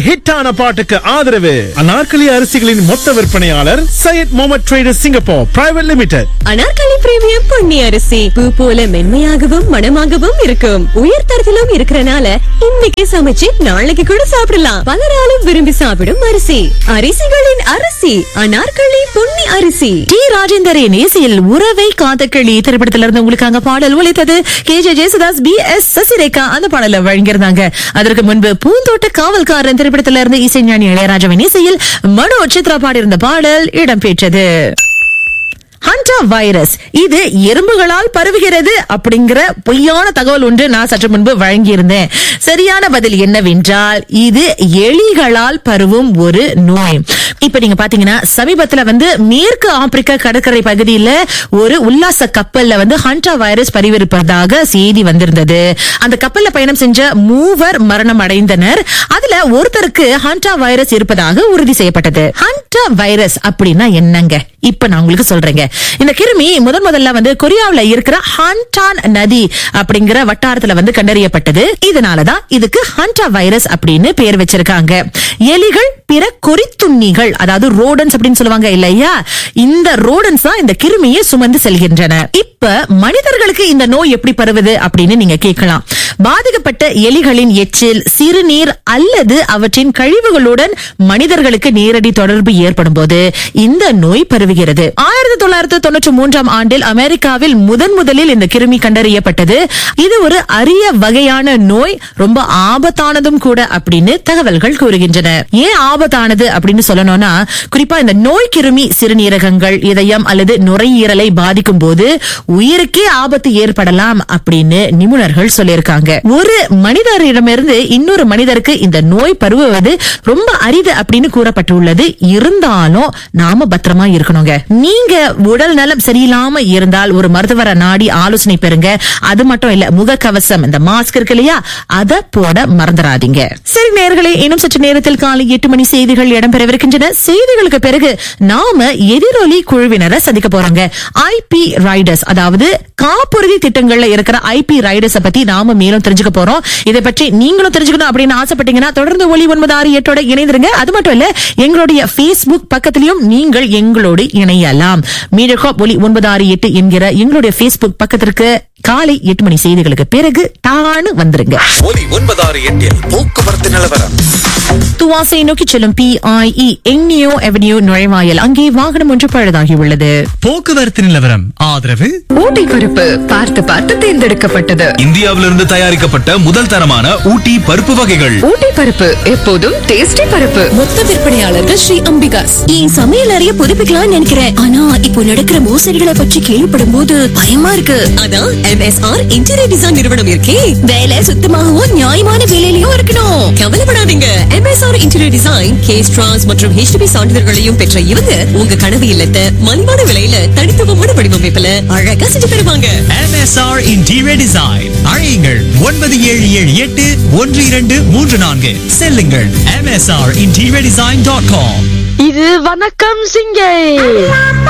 ஹிட்டான பாட்டுக்கு ஆதரவு அனார்கலி அரிசிகளின் மொத்த விற்பனையாளர் Syed Mohamed traders Singapore private limited Anarkali premium Ponni அரிசி பூ போல மென்மையாகவும் மணமாகவும் இருக்கும் உயர் தரத்திலும் இருக்கறனால இன்னைக்கு சமைச்சு நாளைக்கு கூட சாப்பிடலாம் பலராலும் விரும்பி சாப்பிடும் அரிசி அரிசிகளின் அரிசி அனார்கலி பொன்னி அரிசி டி ராஜேந்தரின் இசையில் உறவை காதக்களி திரைப்படத்துல இருந்து உங்களுக்காக பாடல் ஒலித்தது K J Yesudas P S Sasirekha அந்த பாடல வழங்கியிருந்தாங்க அதற்கு முன்பு பூந்தோட்ட காவல்காரன் திரைப்படத்துல இருந்து இசைஞானி இளையராஜாவின் இசையில் மனோ சித்ரா பாடியிருந்த பாடல் இடம்பெற்றது ஹண்டா வைரஸ் இது எறும்புகளால் பரவுகிறது அப்படிங்கிற பொய்யான தகவல் ஒன்று நான் சற்று முன்பு வழங்கியிருந்தேன் சரியான பதில் என்னவென்றால் இது எலிகளால் பரவும் ஒரு நோய் இப்ப நீங்க பாத்தீங்கன்னா சமீபத்துல வந்து மேற்கு ஆப்பிரிக்கா கடற்கரை பகுதியில ஒரு உல்லாச கப்பல்ல வந்து ஹண்டா வைரஸ் பரவிருப்பதாக செய்தி வந்திருந்தது அந்த கப்பல்ல பயணம் செஞ்ச மூவர் மரணம் அடைந்தனர் அதுல ஒருத்தருக்கு ஹண்டா வைரஸ் இருப்பதாக உறுதி செய்யப்பட்டது ஹண்டா வைரஸ் அப்படின்னா என்னங்க இப்ப நான் உங்களுக்கு சொல்றேங்க இந்த கிருமி முதன் முதல்ல வந்து கொரியாவுல இருக்கிற ஹான்டான் நதி அப்படிங்கிற வட்டாரத்துல வந்து கண்டறியப்பட்டது இதனாலதான் இதுக்கு ஹண்டா வைரஸ் அப்படின்னு பேர் வச்சிருக்காங்க எலிகள் பிற கொறித்துண்ணிகள் அதாவது ரோடன்ஸ் அப்படின்னு சொல்லுவாங்க இல்லையா இந்த ரோடன்ஸ் தான் இந்த கிருமியை சுமந்து செல்கின்றன இப்ப மனிதர்களுக்கு இந்த நோய் எப்படி பரவுது அப்படின்னு நீங்க கேட்கலாம் பாதிக்கப்பட்ட எலிகளின் எச்சில் சிறுநீர் அல்லது அவற்றின் கழிவுகளுடன் மனிதர்களுக்கு நேரடி தொடர்பு ஏற்படும் போது இந்த நோய் பரவுகிறது ஆயிரத்தி தொள்ளாயிரத்தி தொண்ணூற்றி மூன்றாம் ஆண்டில் அமெரிக்காவில் முதன் முதலில் இந்த கிருமி கண்டறியப்பட்டது இது ஒரு அரிய வகையான நோய் ரொம்ப ஆபத்தானதும் கூட அப்படின்னு தகவல்கள் கூறுகின்றன ஏன் ஆபத்தானது அப்படின்னு சொல்லணும்னா குறிப்பா இந்த நோய் கிருமி சிறுநீரகங்கள் இதயம் அல்லது நுரையீரலை பாதிக்கும் போது உயிருக்கே ஆபத்து ஏற்படலாம் அப்படின்னு நிபுணர்கள் சொல்லியிருக்காங்க ஒரு மனிதரிடமிருந்து இன்னொரு மனிதருக்கு இந்த நோய் பரவுவது ரொம்ப அரிது அப்படின்னு கூறப்பட்டுள்ளது இருந்தாலும் நாம பத்திரமா இருக்கணுங்க நீங்க உடல் நலம் சரியில்லாம இருந்தால் ஒரு மருத்துவரை நாடி ஆலோசனை பெறுங்க அது மட்டும் இல்ல முகக்கவசம் இந்த மாஸ்க் இருக்கு இல்லையா அத போட மறந்துடாதீங்க சரி நேர்களே இன்னும் சற்று நேரத்தில் காலை எட்டு மணி செய்திகள் இடம்பெறவிருக்கின்றன செய்திகளுக்கு பிறகு நாம எதிரொலி குழுவினரை சந்திக்க போறாங்க ஐபி ரைடர்ஸ் அதாவது காப்புறுதி திட்டங்கள்ல இருக்கிற ஐபி ரைடர்ஸ் பத்தி நாம மேலும் தெரிஞ்சுக்க போறோம் இதை பற்றி நீங்களும் தெரிஞ்சுக்கணும் அப்படின்னு ஆசைப்பட்டீங்கன்னா தொடர்ந்து ஒளி ஒன்பது ஆறு எட்டோட இணைந்திருங்க அது மட்டும் இல்ல எங்களுடைய Facebook பக்கத்திலையும் நீங்கள் எங்களோடு இணையலாம் மீடியா ஒளி ஒன்பது ஆறு எட்டு என்கிற எங்களுடைய Facebook பக்கத்திற்கு காலை எட்டு மணி செய்திகளுக்கு பிறகு தானு வந்துருங்க ஒலி ஒன்பதாறு எட்டில் போக்குவரத்து நிலவரம் துவாசை நோக்கி செல்லும் பிஐஇ எங்னியோ அவென்யூ நுழைவாயல் அங்கே வாகனம் ஒன்று பழுதாகியுள்ளது போக்குவரத்து நிலவரம் ஆதரவு ஊட்டி பருப்பு பார்த்து பார்த்து தேர்ந்தெடுக்கப்பட்டது இந்தியாவிலிருந்து தயாரிக்கப்பட்ட முதல் தரமான ஊட்டி பருப்பு வகைகள் ஊட்டி பருப்பு எப்போதும் டேஸ்டி பருப்பு மொத்த விற்பனையாளர்கள் ஸ்ரீ அம்பிகாஸ் என் சமையல் அறைய புதுப்பிக்கலாம்னு நினைக்கிறேன் ஆனா இப்போ நடக்கிற மோசடிகளை பற்றி கேள்விப்படும் போது பயமா இருக்கு அதான் எம்எஸ்ஆர் இன்டீரியர் டிசைன் நிறுவனம் இருக்கே வேலை சுத்தமாகவும் நியாயமான விலையிலயும் இருக்கணும் கவலைப்படாதீங்க எம்எஸ்ஆர் இன்டீரியர் டிசைன் கேஸ் ட்ரான்ஸ் மற்றும் ஹெச்டிபி சான்றிதழ்களையும் பெற்ற இவங்க உங்க கனவு இல்லத்தை மலிவான விலையில தனித்துவமான வடிவமைப்புல அழகா செஞ்சு தருவாங்க எம்எஸ்ஆர் இன்டீரியர் டிசைன் அழையுங்கள் ஒன்பது ஏழு ஏழு எட்டு ஒன்று இரண்டு மூன்று நான்கு செல்லுங்கள் MSR interior design dot com இது வணக்கம் சிங்கை